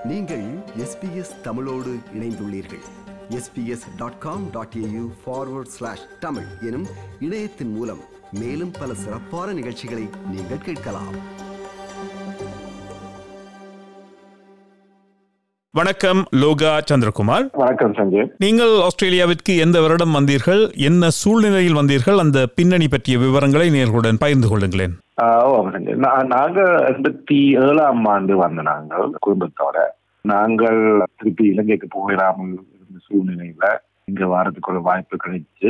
நீங்கள் எஸ்பிஎஸ் தமிழோடு இணைந்துள்ளீர்கள் SBS dot com dot AU forward slash Tamil எனும் இணையத்தின் மூலம் மேலும் பல சிறப்பான நிகழ்ச்சிகளை நீங்கள் கேட்கலாம் வணக்கம் லோகா சந்திரகுமார் வணக்கம் சஞ்சய் நீங்கள் ஆஸ்திரேலியாவிற்கு எந்த வருடம் வந்தீர்கள் என்ன சூழ்நிலையில் வந்தீர்கள் அந்த பின்னணி பற்றிய விவரங்களை நேர்களுடன் பகிர்ந்து கொள்ளுங்களேன் ஆஹ் ஓ சஞ்சய் நா- நாங்க எண்பத்தி ஏழாம் ஆண்டு வந்த நாங்கள் குடும்பத்தோட நாங்கள் திருப்பி இலங்கைக்கு போயிடாமல் இருந்த சூழ்நிலையில இங்க வாரத்துக்கு ஒரு வாய்ப்பு கிடைச்சு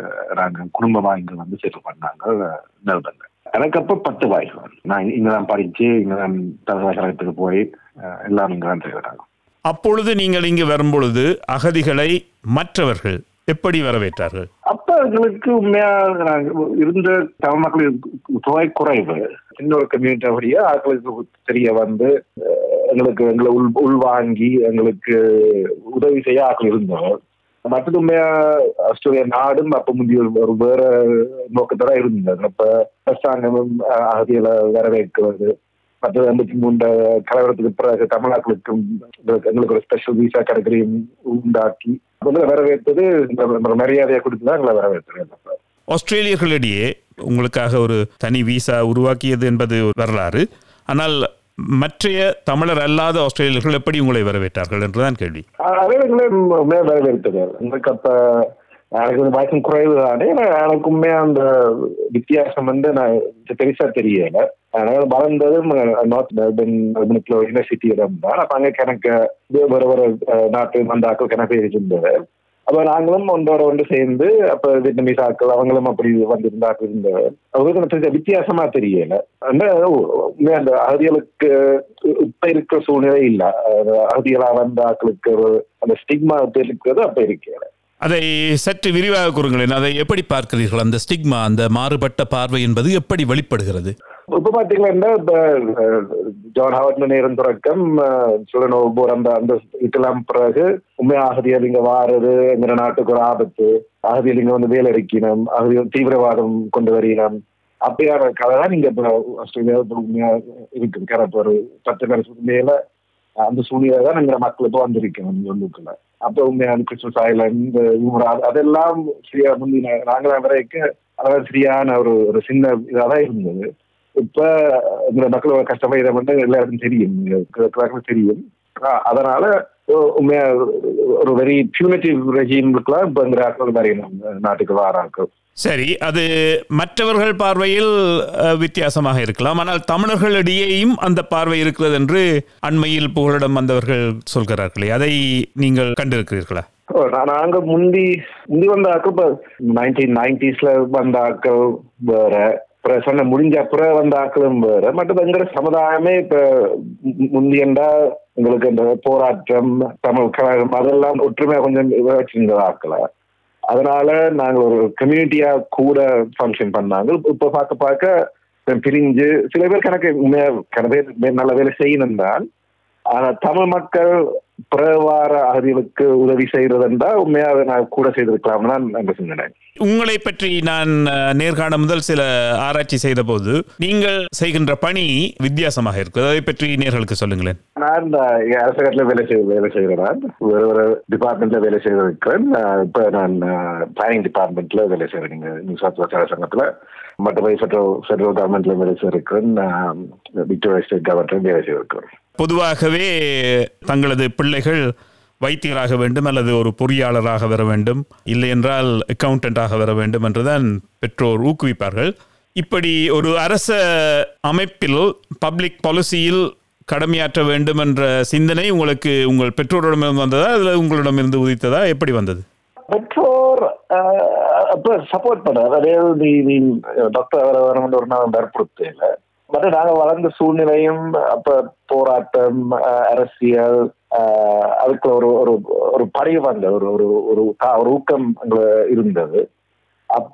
நாங்க குடும்பமா இங்க வந்து செட்டில் பண்ணாங்க மெல்பர்ன்ல எனக்கு அப்ப பத்து வயசு நான் இங்கதான் படிச்சு இங்கதான் பல்கலைக்கழகத்துக்கு போய் ஆஹ் எல்லாம் இங்கதான் செய்யறாங்க அப்பொழுது நீங்கள் இங்கு வரும்பொழுது அகதிகளை மற்றவர்கள் எப்படி வரவேற்றார்கள் அப்ப எங்களுக்கு உண்மையா நாங்க இருந்த தமிழ் மக்கள் தொகை குறைவு சின்ன ஒரு கம்யூனிட்டி அப்படியே ஆட்களுக்கு தெரிய வந்து அஹ், எங்களுக்கு எங்களை உள் உள்வாங்கி எங்களுக்கு உதவி செய்ய ஆட்கள் இருந்தோம் மற்றது உண்மையா ஆஸ்திரேலியா நாடும் அப்ப முந்தைய ஒரு- ஒரு வேற நோக்கத்தோட இருந்தது அப்ப அரசாங்கமும் அஹ், அகதிகளை வரவேற்கிறது மற்ற எண்பத்தி மூன்று கலவரத்துக்கு பிறகு தமிழ்நாட்டுக்கும் எங்களுக்கு ஒரு ஸ்பெஷல் விசா கேட்டகரியும் உண்டாக்கி முதல்ல வரவேற்பது இந்த மரியாதையை கொடுத்து தான் எங்களை வரவேற்கிறது ஆஸ்திரேலியர்களிடையே உங்களுக்காக ஒரு தனி விசா உருவாக்கியது என்பது வரலாறு ஆனால் மற்றைய தமிழர் அல்லாத ஆஸ்திரேலியர்கள் எப்படி உங்களை வரவேற்றார்கள் என்றுதான் கேள்வி அதே எங்களை உண்மையா வரவேற்றது எங்களுக்கு அப்ப எனக்கு வந்து வயசும் குறைவு தானே எனக்கு உண்மையா அந்த வித்தியாசம் வந்து நான் பெருசா தெரியல அதனால வளர்ந்ததும் நார்த் மெல்பர்ன் மெல்பர்னுக்குள்ள யூனிவர்சிட்டி இடம் தான் அப்ப அங்க கணக்கு வேற வேற அஹ், நாட்டு வந்தாக்கள் கணக்கு இருந்தது அப்ப நாங்களும் ஒன்றோட ஒன்று சேர்ந்து அப்ப வியட்நாமீஸ் ஆக்கள் அவங்களும் அப்படி வந்திருந்தாக்கள் இருந்தது அவங்களுக்கு எனக்கு தெரிஞ்ச வித்தியாசமா தெரியல அந்த உண்மையா அந்த அகதிகளுக்கு இப்ப இருக்கிற சூழ்நிலை இல்ல அது அகதிகளா வந்த ஆக்களுக்கு ஒரு அந்த ஸ்டிக்மா இருக்கிறது அப்ப இருக்கிறது அதை சற்று விரிவாக கூறுங்களேன் அதை எப்படி பார்க்கிறீர்கள் அந்த ஸ்டிக்மா அந்த மாறுபட்ட பார்வை என்பது எப்படி வெளிப்படுகிறது இப்ப பாத்தீங்கன்னா இப்ப அஹ், ஜான் ஹவர்ட் நேரம் தொடக்கம் சுழனோபோர் அந்த அந்த இதெல்லாம் பிறகு உண்மையா அகதியல் இங்க வாருது எங்க நாட்டுக்கு ஒரு ஆபத்து அகதியல் இங்க வந்து வேலை அடிக்கணும் அகதியல் தீவிரவாதம் கொண்டு வரணும் அப்படியான கதை தான் நீங்க இப்ப ஆஸ்திரேலியா உண்மையா இருக்கு கரெக்ட் ஒரு பத்து வருஷத்துக்கு மேல அந்த சூழ்நிலை தான் எங்க மக்கள் இப்போ வந்திருக்கணும் இந்த உள்ளுக்குள்ள அப்ப உண்மையான கிறிஸ்துவஸ் ஐலண்ட் அதெல்லாம் சரியா முந்தி நாங்களாம் வரைக்கும் அதாவது சரியான ஒரு ஒரு சின்ன இதாதான் இருந்தது இப்ப இந்த மக்களோட கஷ்டப்படுற வந்து எல்லாருக்கும் தெரியும் எல்லாருக்கும் தெரியும் ஆஹ் அதனால உ- உண்மையா ஒரு வெரி பியூனிட்டிவ் ரெஜிம்லாம் இப்ப இந்த ஆட்கள் வரையணும் நாட்டுக்கு வாராக்கள் சரி அது மற்றவர்கள் பார்வையில் அஹ், வித்தியாசமாக இருக்கலாம் ஆனால் தமிழர்களிடையேயும் அந்த பார்வை இருக்கிறது என்று அண்மையில் புகலிடம் வந்தவர்கள் சொல்கிறார்களே அதை நீங்கள் கண்டிருக்கிறீர்களா ஓ, நா- நாங்க முந்தி முந்தி வந்த ஆக்கள் இப்ப நைன்டீன் நைன்டிஸ்ல வந்த ஆக்கள் வேற அப்புறம் சொன்ன முடிஞ்ச அப்புறம் வந்த ஆக்களும் வேற மற்றது எங்கிற சமுதாயமே இப்ப மு- முந்தியண்டா உங்களுக்கு இந்த போராட்டம் தமிழ் கழகம் அதெல்லாம் ஒற்றுமையா கொஞ்சம் வச்சிருந்த ஆக்களை அதனால நாங்க ஒரு கம்யூனிட்டியா கூட ஃபங்க்ஷன் பண்ணாங்க இப்ப பார்க்க பார்க்க பிரிஞ்சு சில பேர் கணக்கு உண்மையா கன பேர் நல்ல வேலை செய்யணும் தான் ஆனா தமிழ் மக்கள் பிரவார அகதிகளுக்கு உதவி செய்யறதுன்றா உண்மையாக நான் கூட செய்திருக்கலாம்னு தான் நான் சிந்தனை உங்களை பற்றி நான் அஹ், நேர்காண முதல் சில ஆராய்ச்சி செய்த போது நீங்கள் செய்கின்ற பணி வித்தியாசமாக இருக்குது அதை பற்றி நேர்களுக்கு சொல்லுங்களேன் நான் இந்த அரசாங்கத்துல வேலை செய்ய வேலை செய்கிறேன் வேற ஒரு டிபார்ட்மெண்ட்ல வேலை செய்திருக்கிறேன் நான் இப்ப நான் பிளானிங் டிபார்ட்மெண்ட்ல வேலை செய்கிறேன் நீங்க நியூ சவுத் வேல்ஸ் அரசாங்கத்துல மற்றபடி ஃபெட்ரல் ஃபெட்ரல் கவர்மெண்ட்ல வேலை செய்திருக்கிறேன் நான் விக்டோரியா ஸ்டேட் கவர்மெண்ட்ல வேலை செய்திருக்கிறேன் பொதுவாகவே தங்களது பிள்ளைகள் வைத்தியராக வேண்டும் அல்லது ஒரு பொறியாளராக வர வேண்டும் இல்லை என்றால் அக்கவுண்டண்டாக வர வேண்டும் என்றுதான் பெற்றோர் ஊக்குவிப்பார்கள் இப்படி ஒரு அரச அமைப்பில் பப்ளிக் பாலிசியில் கடமையாற்ற வேண்டும் என்ற சிந்தனை உங்களுக்கு உங்கள் பெற்றோரிடமிருந்து வந்ததா அல்லது உங்களிடமிருந்து உதித்ததா எப்படி வந்தது பெற்றோர் ஆஹ், அப்ப சப்போர்ட் பண்ணார் அதாவது நீ நீ டாக்டர் வர வரணும்னு ஒரு நாள் வற்புறுத்தல பட் நாங்க வளர்ந்த சூழ்நிலையும் அப்ப போராட்டம் ஆஹ், அரசியல் ஆஹ், அதுக்கு ஒரு ஒரு ஒரு படை வந்த ஒரு ஒரு ஒரு கா- ஒரு ஊக்கம் அங்க இருந்தது அப்ப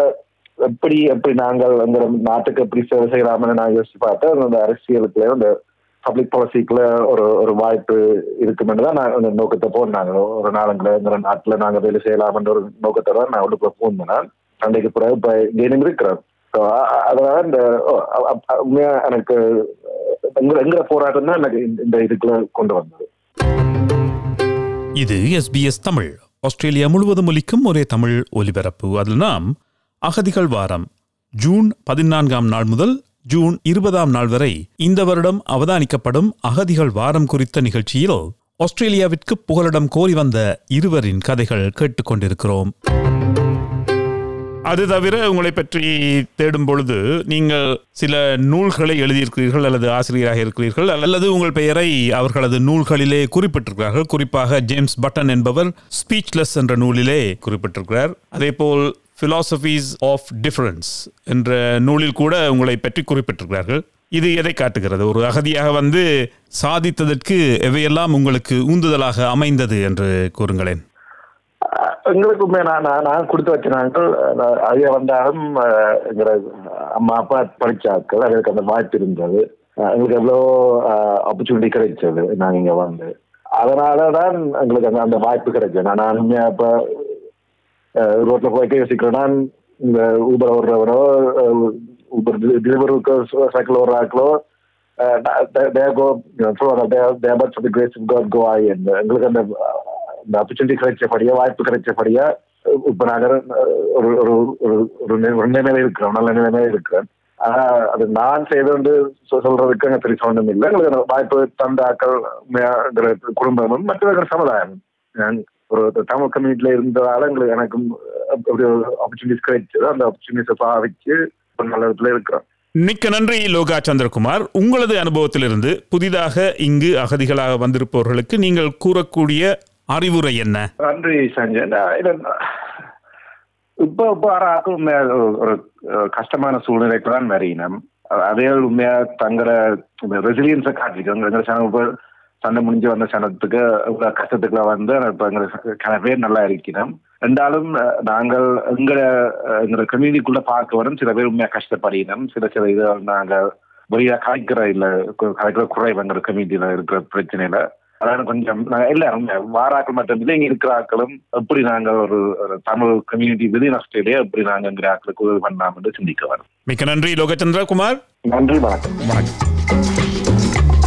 எப்படி எப்படி நாங்கள் அந்த நாட்டுக்கு எப்படி சேவை செய்யலாம்னு நான் யோசிச்சு பார்த்தேன் அந்த அரசியலுக்குள்ள அந்த பப்ளிக் பாலிசிக்குள்ள ஒரு ஒரு வாய்ப்பு இருக்குமென்று தான் நான் அந்த நோக்கத்தை போனாங்க ஒரு நாளுங்கிற நாட்டுல நாங்க வேலை செய்யலாம்ன்ற ஒரு நோக்கத்தோட நான் உள்ளுக்குள்ள போனேன் சண்டைக்கு பிறகு இப்ப இங்கே இருக்கிறேன் So, அ- அ- அதனால இந்த ஓ, அ- அ- உண்மையா எனக்கு எங்க எங்கிற போராட்டம் தான் எனக்கு இந்த- இந்த இதுக்குள்ள கொண்டு வந்தது இது எஸ்பிஎஸ் தமிழ் ஆஸ்திரேலியா முழுவதும் ஒலிக்கும் ஒரே தமிழ் ஒலிபரப்பு அதில் நாம் அகதிகள் வாரம் ஜூன் பதினான்காம் நாள் முதல் ஜூன் இருபதாம் நாள் வரை இந்த வருடம் அவதானிக்கப்படும் அகதிகள் வாரம் குறித்த நிகழ்ச்சியில் ஆஸ்திரேலியாவிற்கு புகலிடம் கோரி வந்த இருவரின் கதைகள் கேட்டுக்கொண்டிருக்கிறோம் அது தவிர உங்களை பற்றி தேடும் பொழுது நீங்கள் சில நூல்களை எழுதியிருக்கிறீர்கள் அல்லது ஆசிரியராக இருக்கிறீர்கள் அல்லது உங்கள் பெயரை அவர்களது நூல்களிலே குறிப்பிட்டிருக்கிறார்கள் குறிப்பாக ஜேம்ஸ் பட்டன் என்பவர் ஸ்பீச்லெஸ் என்ற நூலிலே குறிப்பிட்டிருக்கிறார் அதேபோல் philosophies ஆஃப் டிஃபரன்ஸ் என்ற நூலில் கூட உங்களை பற்றி குறிப்பிட்டிருக்கிறார்கள் இது எதை காட்டுகிறது ஒரு அகதியாக வந்து சாதித்ததற்கு எவையெல்லாம் உங்களுக்கு உந்துதலாக அமைந்தது என்று கூறுங்களேன் அஹ் எங்களுக்கு உண்மை நான் நான் நான் கொடுத்து வச்ச நாங்கள் அஹ் ஐயா வந்தாலும் அஹ் எங்களோட அம்மா அப்பா படிச்சாக்கள் அதுக்கு அந்த வாய்ப்பு இருந்தது அஹ் எங்களுக்கு எவ்வளோ ஆப்பர்ச்சுனிட்டி கிடைச்சது நாங்கள் இங்கே வந்து அதனால தான் எங்களுக்கு அந்த அந்த வாய்ப்பு கிடைச்சது நான் நான் உண்மையா இப்போ ரோட்ல போய்க்க யோசிக்கிறேன் நான் இந்த ஊபர் ஓடுறவரோ ஊபர் டெலிவருக்கு சைக்கிள் ஓடுறாக்களோ எங்களுக்கு அந்த இந்த ஆப்பர்ச்சுனிட்டி கிடைச்சபடியா வாய்ப்பு கிடைச்சபடியா இப்ப நாங்க ஒரு ஒரு ஒரு ஒரு நி- ஒரு நிலைமையில இருக்கிறோம் நல்ல நிலைமையில இருக்கிறேன் ஆனா அது நான் செய்து சொல்றதுக்கு எனக்கு பெரிய சம்பந்தம் இல்லை எங்களுக்கு அந்த வாய்ப்பு தந்த ஆக்கள் உண்மையா எங்களோட குடும்பமும் மற்றவர்கள் சமுதாயம் நான் ஒரு தமிழ் கம்யூனிட்டில இருந்ததால எங்களுக்கு எனக்கும் அப்படி ஒரு ஆப்பர்ச்சுனிட்டிஸ் கிடைச்சது அந்த ஆப்பர்ச்சுனிட்டிஸை பாவிச்சு ஒரு நல்ல இடத்துல இருக்கிறோம் மிக்க நன்றி லோகா சந்திரகுமார் உங்களது அனுபவத்திலிருந்து புதிதாக இங்கு அகதிகளாக வந்திருப்பவர்களுக்கு நீங்கள் கூறக்கூடிய அறிவுரை என்ன நன்றி சஞ்சய் நான் இது இப்போ இப்போ ஆறாக்கும் உண்மையா ஒரு- ஒரு அஹ், கஷ்டமான சூழ்நிலைக்கு தான் வரையினம் அதே உண்மையா தங்கிற ரெசிலியன்ஸை காட்டிருக்கோம் எங்க சேனல் இப்போ சண்டை முடிஞ்சு வந்த சனத்துக்கு இவ்வளவு கஷ்டத்துக்குள்ள வந்து இப்போ எங்க கன பேர் நல்லா இருக்கிறோம் இருந்தாலும் அஹ், நாங்கள் எங்கள அஹ், எங்களோட கம்யூனிட்டிக்குள்ள பார்க்க வரும் சில பேர் உண்மையா கஷ்டப்படினோம் சில சில இது நாங்க வெளியா கலைக்கிற இல்ல கு- கலைக்கிற குறைவு எங்களோட கம்யூனிட்டியில இருக்கிற பிரச்சனையில அதாவது கொஞ்சம் நாங்க எல்லாரும் வாராக்கள் மட்டும் இல்லை இங்க இருக்கிற ஆட்களும் எப்படி நாங்க ஒரு ஒரு தமிழ் கம்யூனிட்டி விதின் ஆஸ்திரேலியா எப்படி நாங்க எங்கிற ஆட்களுக்கு உதவி பண்ணலாம் என்று சிந்திக்க வரோம் மிக்க நன்றி லோகா சந்திரகுமார் நன்றி வணக்கம் வணக்கம்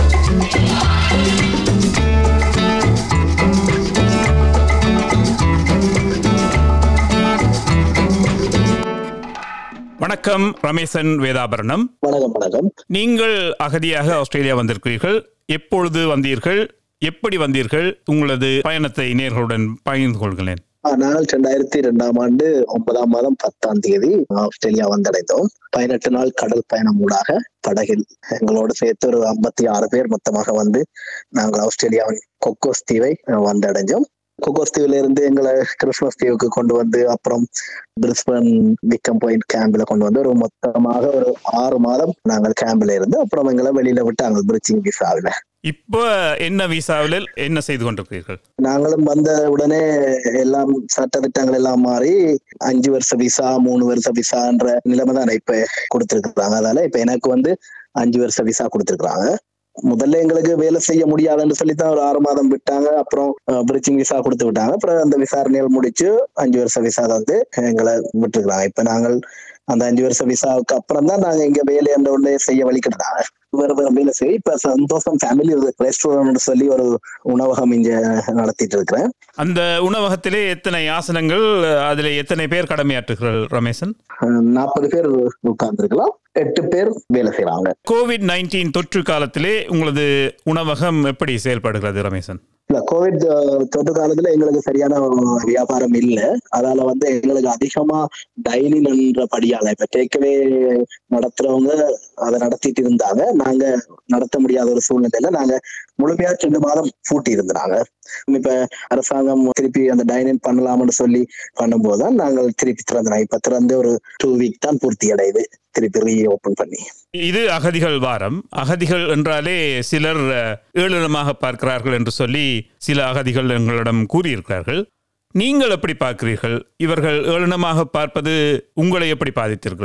வணக்கம் ரமேசன் வேதாபரணம் வணக்கம் வணக்கம் நீங்கள் அகதியாக ஆஸ்திரேலியா வந்திருக்கிறீர்கள் எப்பொழுது வந்தீர்கள் எப்படி வந்தீர்கள் உங்களது பயணத்தை நேர்களுடன் பகிர்ந்து கொள்கிறேன் ஆ, நாங்கள் ரெண்டாயிரத்தி ரெண்டாம் ஆண்டு ஒன்பதாம் மாதம் பத்தாம் தேதி ஆஸ்திரேலியா வந்தடைந்தோம் பதினெட்டு நாள் கடல் பயணம் ஊடாக படகில் எங்களோடு சேர்த்து ஒரு ஐம்பத்தி ஆறு பேர் மொத்தமாக வந்து நாங்கள் ஆஸ்திரேலியாவின் கொக்கோஸ் தீவை அஹ், வந்தடைஞ்சோம் கொக்கோஸ் தீவுல இருந்து எங்களை கிறிஸ்மஸ் தீவுக்கு கொண்டு வந்து அப்புறம் பிரிஸ்பன் விக்கம் பாயிண்ட் கேம்ப்ல கொண்டு வந்து ஒரு மொத்தமாக ஒரு ஆறு மாதம் நாங்கள் கேம்ப்ல இருந்து அப்புறம் எங்களை வெளியில விட்டாங்க பிரிச்சிங் விசாவில இப்போ என்ன விசாவில் என்ன செய்து கொண்டிருக்கிறீர்கள் நாங்களும் வந்த உடனே எல்லாம் சட்ட திட்டங்கள் எல்லாம் மாறி அஞ்சு வருஷ விசா மூணு வருஷ விசான்ற நிலைமை தான் இப்ப கொடுத்திருக்காங்க அதனால இப்ப எனக்கு வந்து அஞ்சு வருஷ விசா கொடுத்திருக்காங்க முதல்ல எங்களுக்கு வேலை செய்ய முடியாதுன்னு சொல்லி தான் ஒரு ஆறு மாதம் விட்டாங்க அப்புறம் பிரிச்சிங் விசா கொடுத்து விட்டாங்க அப்புறம் அந்த விசாரணைகள் முடிச்சு அஞ்சு வருஷ விசா வந்து எங்களை விட்டுருக்காங்க இப்ப நாங்கள் அந்த அஞ்சு வருஷ விசாவுக்கு அப்புறம் தான் நாங்க இங்க வேலை என்ற ஒன்றே செய்ய வலிக்கிட்டாங்க வேற வேற வேலை செய்ய இப்ப சந்தோஷம் ஃபேமிலி ரெஸ்டாரண்ட் சொல்லி ஒரு உணவகம் இங்க நடத்திட்டு இருக்கிறேன் அந்த உணவகத்திலே எத்தனை ஆசனங்கள் அதில் எத்தனை பேர் கடமையாற்றுகிறார்கள் ரமேசன் நாற்பது பேர் உட்கார்ந்துருக்கலாம் எட்டு பேர் வேலை செய்யறாங்க கோவிட் நைன்டீன் தொற்று காலத்திலே உங்களது உணவகம் எப்படி செயல்படுகிறது ரமேசன் இல்ல கோவிட் அஹ், தொற்று காலத்துல எங்களுக்கு சரியான வியாபாரம் இல்ல அதனால வந்து எங்களுக்கு அதிகமா டைலி நின்றபடியால இப்ப டேக்கவே நடத்துறவங்க அதை நடத்திட்டு இருந்தாங்க நாங்க நடத்த முடியாத ஒரு சூழ்நிலையில நாங்க முழுமையா ரெண்டு மாதம் பூட்டி இருந்தாங்க இப்ப அரசாங்கம் திருப்பி அந்த டைனிங் பண்ணலாம்னு சொல்லி பண்ணும்போது தான் நாங்கள் திருப்பி திறந்தோம் இப்ப திறந்து ஒரு டூ வீக் தான் பூர்த்தி அடையுது திருப்பி ரீ ஓபன் பண்ணி இது அகதிகள் வாரம் அகதிகள் என்றாலே சிலர் அஹ், ஏளனமாக பார்க்கிறார்கள் என்று சொல்லி சில அகதிகள் எங்களிடம் கூறியிருக்கிறார்கள் நீங்கள் எப்படி பார்க்கிறீர்கள் இவர்கள் ஏளனமாக பார்ப்பது உங்களை எப்படி பாதித்திருக்கிறது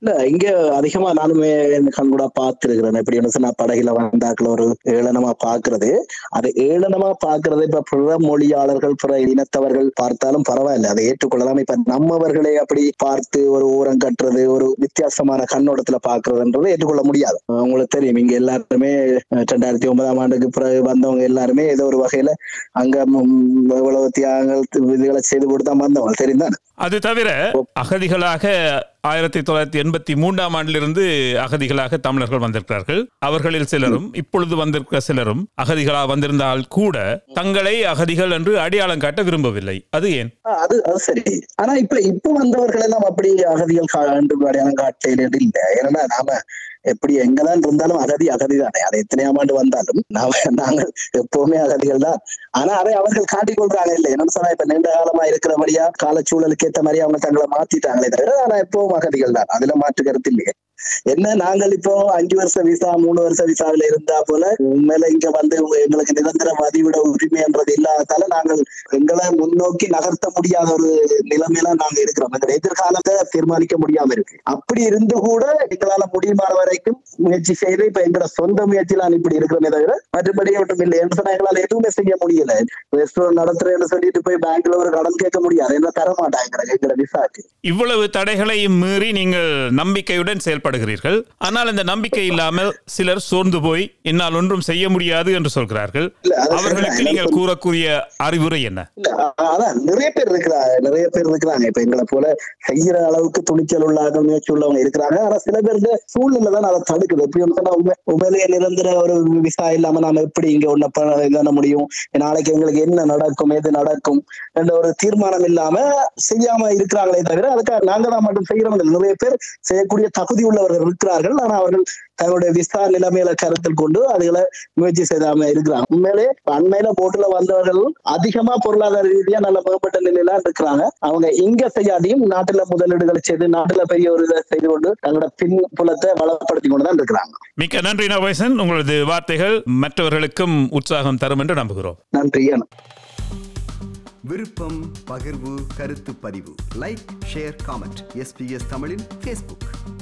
இல்ல இங்க அதிகமா நானுமே கண் கூட பார்த்திருக்கிறேன் எப்படி ஒன்று சொன்னா படகுல வந்தாக்கள் ஒரு ஏளனமா பாக்குறது அது ஏளனமா பாக்குறது இப்ப பிற மொழியாளர்கள் பிற இனத்தவர்கள் பார்த்தாலும் பரவாயில்ல அதை ஏற்றுக்கொள்ளலாம் இப்ப நம்மவர்களை அப்படி பார்த்து ஒரு ஓரம் கட்டுறது ஒரு வித்தியாசமான கண்ணோட்டத்துல பாக்குறதுன்றது ஏற்றுக்கொள்ள முடியாது உங்களுக்கு தெரியும் இங்க எல்லாருமே அஹ், ரெண்டாயிரத்தி ஒன்பதாம் ஆண்டுக்கு பிறகு வந்தவங்க எல்லாருமே ஏதோ ஒரு வகையில அங்க ம், எவ்வளவு தியாகங்கள் இதுகளை செய்து கொடுத்தா வந்தவங்க தெரியுதான் அது தவிர அகதிகளாக ஆயிரத்தி தொள்ளாயிரத்தி எண்பத்தி மூன்றாம் ஆண்டிலிருந்து அகதிகளாக தமிழர்கள் வந்திருக்கிறார்கள் அவர்களில் சிலரும் இப்பொழுது வந்திருக்கிற சிலரும் அகதிகளாக வந்திருந்தால் கூட தங்களை அகதிகள் என்று அடையாளம் காட்ட விரும்பவில்லை அது ஏன் ஆ, அது அது சரி ஆனா இப்ப இப்ப வந்தவர்கள் எல்லாம் அப்படி அகதிகள் கா- என்று அடையாளம் காட்டுறது இல்ல ஏன்னா நாம எப்படி எங்கதான் இருந்தாலும் அகதி அகதி தானே அது எத்தனையாம் ஆண்டு வந்தாலும் நாம நாங்கள் எப்பவுமே அகதிகள் தான் ஆனா அதை அவர்கள் காட்டிக் கொள்றாங்க இல்ல என்னன்னு சொன்னா இப்ப நீண்ட காலமா இருக்கிறபடியா காலச்சூழலுக்கு ஏத்த மாதிரி அவங்க தங்களை மாத்திட்டாங்களே தவிர ஆனா எப்பவும் அகதிகள் தான் அதுல மாற்று கருத்து இல்லையே என்ன நாங்கள் இப்போ அஞ்சு வருஷ விசா மூணு வருஷ விசாவில இருந்தா போல உண்மையில இங்க வந்து எங்களுக்கு நிரந்தர வதிவிட உரிமைன்றது இல்லாததால நாங்கள் எங்களை முன்னோக்கி நகர்த்த முடியாத ஒரு நிலைமையில நாங்க இருக்கிறோம் எங்களுடைய எதிர்காலத்தை தீர்மானிக்க முடியாம இருக்கு அப்படி இருந்து கூட எங்களால முடியுமான வரைக்கும் முயற்சி செய்து இப்ப எங்களோட சொந்த முயற்சியில இப்படி இருக்கிறோமே தவிர மற்றபடி ஒன்றும் இல்லை என்று சொன்னா எங்களால எதுவுமே செய்ய முடியல ரெஸ்டாரண்ட் நடத்துறேன்னு சொல்லிட்டு போய் பேங்க்ல ஒரு கடன் கேட்க முடியாது என்ன தர மாட்டாங்க எங்களோட விசாக்கு இவ்வளவு தடைகளையும் மீறி நீங்கள் நம்பிக்கையுடன் செயல்படுகிறீர்கள் ஆனால் இந்த நம்பிக்கை இல்லாமல் சிலர் சோர்ந்து போய் என்னால் ஒன்றும் செய்ய முடியாது என்று சொல்கிறார்கள் இல்ல, அது அவர்களுக்கு சரிதான். நீங்கள் கூறக்கூடிய அறிவுரை என்ன இல்ல அ- அதான் நிறைய பேர் இருக்கிறாங்க நிறைய பேர் இருக்கிறாங்க இப்ப எங்களை போல செய்யற அளவுக்கு துணிச்சல் உள்ளாக முயற்சி உள்ளவங்க இருக்கிறாங்க ஆனா சில பேருக்கு சூழ்நிலை தான் அதை தடுக்குது எப்படி வந்து சொன்னா உண்மை உண்மையிலேயே நிரந்தர ஒரு விசா இல்லாம நாம எப்படி இங்க ஒண்ணு பண்ண முடியும் நாளைக்கு எங்களுக்கு என்ன நடக்கும் எது நடக்கும் என்ற ஒரு தீர்மானம் இல்லாம செய்யாம இருக்கிறாங்களே தவிர அதுக்காக நாங்க தான் மட்டும் செய்யறவங்க இல்ல. நிறைய பேர் செய்யக்கூடிய தகுதி உள்ளவர்கள் இருக்கிறார்கள் ஆனா அவர்கள் தங்களுடைய விசா நிலைமையில கருத்தில் கொண்டு அதுகளை முயற்சி செய்யாம இருக்கிறாங்க உண்மையிலே அண்மையில போட்டுல வந்தவர்கள் அதிகமா பொருளாதார ரீதியா நல்ல மேம்பட்ட நிலையில இருக்கிறாங்க அவங்க இங்க செய்யாதையும் நாட்டுல முதலீடுகளை செய்து நாட்டுல பெரிய ஒரு இதை செய்து கொண்டு தங்களோட பின் புலத்தை வளப்படுத்தி கொண்டு தான் இருக்கிறாங்க மிக்க நன்றி நவேசன் உங்களது வார்த்தைகள் மற்றவர்களுக்கும் உற்சாகம் தரும் என்று நம்புகிறோம் நன்றி அண்ணா. விருப்பம் பகிர்வு கருத்து பதிவு லைக் ஷேர் காமெண்ட் எஸ்பிஎஸ் தமிழின் ஃபேஸ்புக்